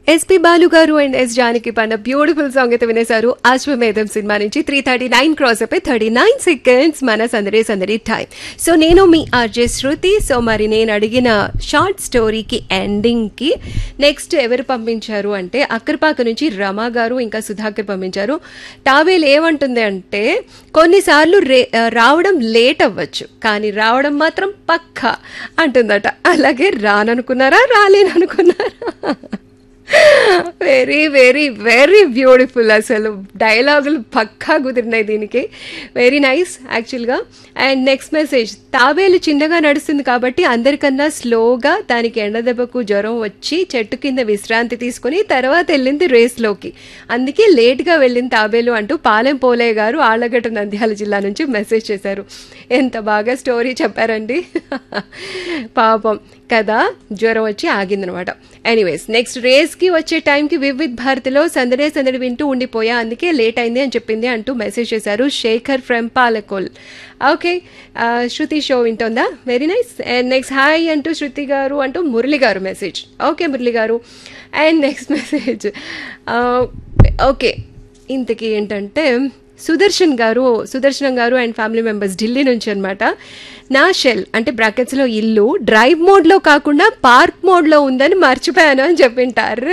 SP Balu గారు and yes Janaki పన్న beautiful song అయితే వినేశారు అశ్వమేధం సినిమా నుంచి త్రీ థర్టీ నైన్ క్రాస్ అయిపోయి థర్టీ నైన్ సెకండ్స్ మన సందడి సందడి టైం సో నేను మీ ఆర్జే శృతి సో మరి నేను అడిగిన షార్ట్ స్టోరీకి ఎండింగ్కి నెక్స్ట్ ఎవరు పంపించారు అంటే అక్కర్పాక నుంచి రమా గారు ఇంకా సుధాకర్ పంపించారు టావేల్ ఏమంటుంది అంటే కొన్నిసార్లు రే రావడం లేట్ అవ్వచ్చు కానీ రావడం మాత్రం పక్కా అంటుందట అలాగే రాననుకున్నారా రాలేననుకున్నారా వెరీ వెరీ వెరీ బ్యూటిఫుల్ అసలు డైలాగులు పక్కా కుదిరినాయి దీనికి వెరీ నైస్ యాక్చువల్గా అండ్ నెక్స్ట్ మెసేజ్ తాబేలు చిన్నగా నడుస్తుంది కాబట్టి అందరికన్నా స్లోగా దానికి ఎండదెబ్బకు జ్వరం వచ్చి చెట్టు కింద విశ్రాంతి తీసుకుని తర్వాత వెళ్ళింది రేస్లోకి అందుకే లేట్గా వెళ్ళింది తాబేలు అంటూ పాలెం పోలయ్య గారు ఆళ్లగడ్డ నంద్యాల జిల్లా నుంచి మెసేజ్ చేశారు ఎంత బాగా స్టోరీ చెప్పారండి పాపం కదా జ్వరం వచ్చి ఆగిందనమాట ఎనీవేస్ నెక్స్ట్ రేస్కి వచ్చే టైంకి వివిధ్ భారతిలో సందడే సందడి వింటూ ఉండిపోయా అందుకే లేట్ అయింది అని చెప్పింది అంటూ మెసేజ్ చేశారు Shekhar from Palakol okay Shruti show వింటోందా very nice and next hi అంటూ శృతి గారు అంటూ మురళి గారు మెసేజ్ ఓకే మురళి గారు అండ్ నెక్స్ట్ మెసేజ్ ఓకే ఇంతకీ ఏంటంటే సుదర్శన్ గారు Sudarshanam garu and family members Delhi నుంచి అనమాట నా షెల్ అంటే బ్రాకెట్స్లో ఇల్లు డ్రైవ్ మోడ్లో కాకుండా పార్క్ మోడ్లో ఉందని మర్చిపోయాను అని చెప్పింటారు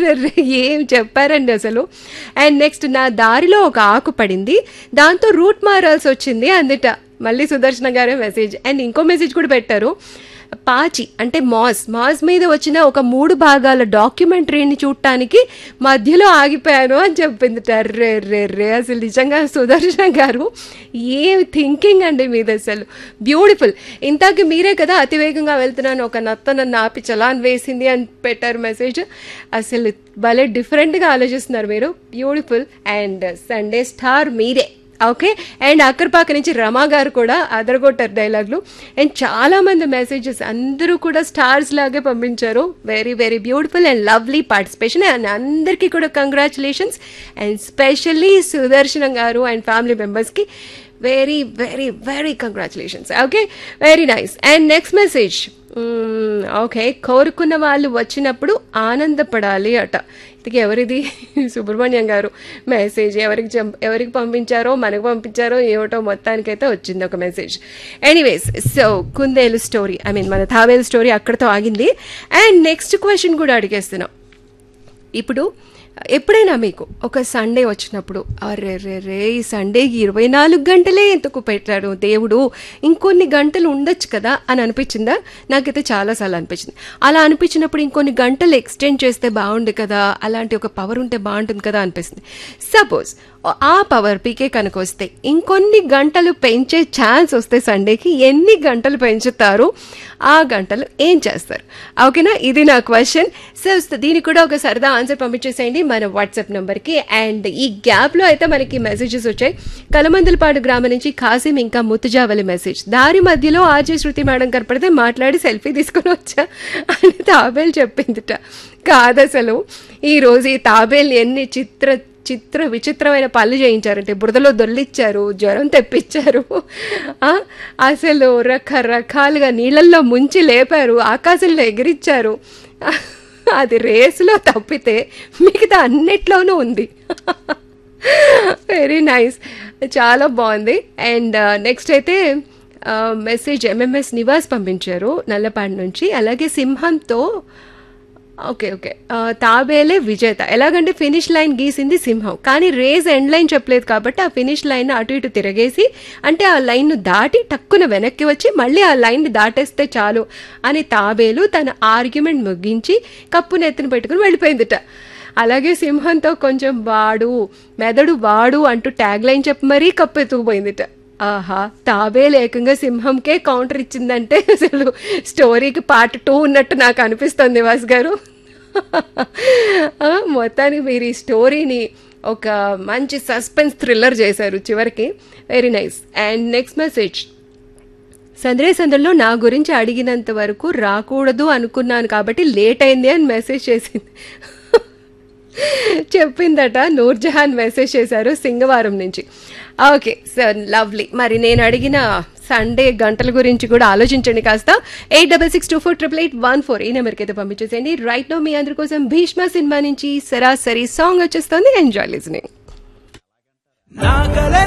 ఏం చెప్పారండి అసలు అండ్ నెక్స్ట్ నా దారిలో ఒక ఆకు పడింది దాంతో రూట్ మారాల్సి వచ్చింది అందుట మళ్ళీ సుదర్శన గారే మెసేజ్ అండ్ ఇంకో మెసేజ్ కూడా పెట్టారు పాచి అంటే మాస్ మాస్ మీద వచ్చిన ఒక మూడు భాగాల డాక్యుమెంటరీని చూడటానికి మధ్యలో ఆగిపోయాను అని చెప్పింది రే రే రే అసలు నిజంగా సుదర్శన్ గారు ఏ థింకింగ్ అండి మీది అసలు బ్యూటిఫుల్ ఇంతాక మీరే కదా అతివేగంగా వెళ్తున్నాను ఒక నత్త నన్ను ఆపి చలాన్ వేసింది అని పెట్టారు మెసేజ్ అసలు భలే డిఫరెంట్గా ఆలోచిస్తున్నారు మీరు బ్యూటిఫుల్ అండ్ సండే స్టార్ మీరే ఓకే అండ్ అక్కర్పాక నుంచి రమా గారు కూడా అదరగొట్టారు డైలాగ్లు అండ్ చాలా మంది మెసేజెస్ అందరూ కూడా స్టార్స్ లాగే పంపించారు very very beautiful and lovely participation and అందరికీ కూడా congratulations and specially Sudarshanam garu and family మెంబర్స్కి very very very congratulations okay very nice and next message okay కోరుకున్న వాళ్ళు వచ్చినప్పుడు ఆనందపడాలి అట ఇంతకీ ఎవరిది సుబ్రహ్మణ్యం గారు మెసేజ్ ఎవరికి ఎవరికి పంపించారో మనకు పంపించారో ఏమిటో మొత్తానికైతే వచ్చింది ఒక మెసేజ్ ఎనీవేస్ సో కుందేలు స్టోరీ ఐ మీన్ మన తావేలు స్టోరీ అక్కడితో ఆగింది అండ్ నెక్స్ట్ క్వశ్చన్ కూడా అడిగేస్తున్నాం ఇప్పుడు ఎప్పుడైనా మీకు ఒక సండే వచ్చినప్పుడు అరే రే రే ఈ సండేకి ఇరవై నాలుగు గంటలే ఎందుకు పెట్టాడు దేవుడు ఇంకొన్ని గంటలు ఉండొచ్చు కదా అని అనిపించిందా నాకైతే చాలాసార్లు అనిపించింది అలా అనిపించినప్పుడు ఇంకొన్ని గంటలు ఎక్స్టెండ్ చేస్తే బాగుండు కదా అలాంటి ఒక పవర్ ఉంటే బాగుంటుంది కదా అనిపిస్తుంది సపోజ్ ఆ పవర్ పీకే కనుక వస్తే ఇంకొన్ని గంటలు పెంచే ఛాన్స్ వస్తే సండేకి ఎన్ని గంటలు పెంచుతారు ఆ గంటలు ఏం చేస్తారు ఓకేనా ఇది నా క్వశ్చన్ సో దీనికి కూడా ఒక సరదా ఆన్సర్ పంపించేసేయండి మన వాట్సాప్ నెంబర్కి అండ్ ఈ గ్యాప్లో అయితే మనకి మెసేజెస్ వచ్చాయి కలమందలపాడు గ్రామం నుంచి కాసిం ఇంకా ముత్తుజావలి మెసేజ్ దారి మధ్యలో ఆర్జే శృతి మేడం కనపడితే మాట్లాడి సెల్ఫీ తీసుకుని వచ్చా అని తాబేలు చెప్పిందిట కాదసలు ఈరోజు ఈ తాబేలు ఎన్ని చిత్ర చిత్ర విచిత్రమైన పనులు చేయించారంటే బురదలో దొల్లిచ్చారు జ్వరం తెప్పించారు అసలు రకరకాలుగా నీళ్ళల్లో ముంచి లేపారు ఆకాశంలో ఎగిరిచ్చారు అది రేసులో తప్పితే మిగతా అన్నిట్లోనూ ఉంది వెరీ నైస్ చాలా బాగుంది అండ్ నెక్స్ట్ అయితే మెసేజ్ ఎంఎంఎస్ నివాస్ పంపించారు నల్లపాడు నుంచి అలాగే సింహంతో ఓకే ఓకే తాబేలే విజేత ఎలాగంటే ఫినిష్ లైన్ గీసింది సింహం కానీ రేస్ ఎండ్ లైన్ చెప్పలేదు కాబట్టి ఆ ఫినిష్ లైన్ అటు ఇటు తిరగేసి అంటే ఆ లైన్ను దాటి టక్కున వెనక్కి వచ్చి మళ్ళీ ఆ లైన్ దాటేస్తే చాలు అని తాబేలు తన ఆర్గ్యుమెంట్ ముగించి కప్పు నెత్తిన పెట్టుకుని వెళ్ళిపోయిందిట అలాగే సింహంతో కొంచెం వాడు మెదడు వాడు అంటూ ట్యాగ్ లైన్ చెప్పి మరీ కప్పు ఎత్తుకుపోయిందిట ఆహా తాబేలు ఏకంగా సింహంకే కౌంటర్ ఇచ్చిందంటే అసలు స్టోరీకి పార్ట్ టూ ఉన్నట్టు నాకు అనిపిస్తుంది వాస్ గారు మొత్తానికి మీరు ఈ స్టోరీని ఒక మంచి సస్పెన్స్ థ్రిల్లర్ చేశారు చివరికి very nice and next message సందరే సందర్లో నా గురించి అడిగినంత వరకు రాకూడదు అనుకున్నాను కాబట్టి లేట్ అయింది అని మెసేజ్ చేసింది చెప్పిందట నూర్జహాన్ మెసేజ్ చేశారు సింగవారం నుంచి ఓకే సో లవ్లీ మరి నేను అడిగిన సండే గంటల గురించి కూడా ఆలోచించండి కాస్త eight double six two four triple eight one four ఈ నెంబర్కి అయితే పంపించేసేయండి రైట్ నో మీ అందరి కోసం భీష్మ సినిమా నుంచి సరాసరి సాంగ్ వచ్చేస్తుంది ఎంజాయ్ లిజనింగ్ నాగలే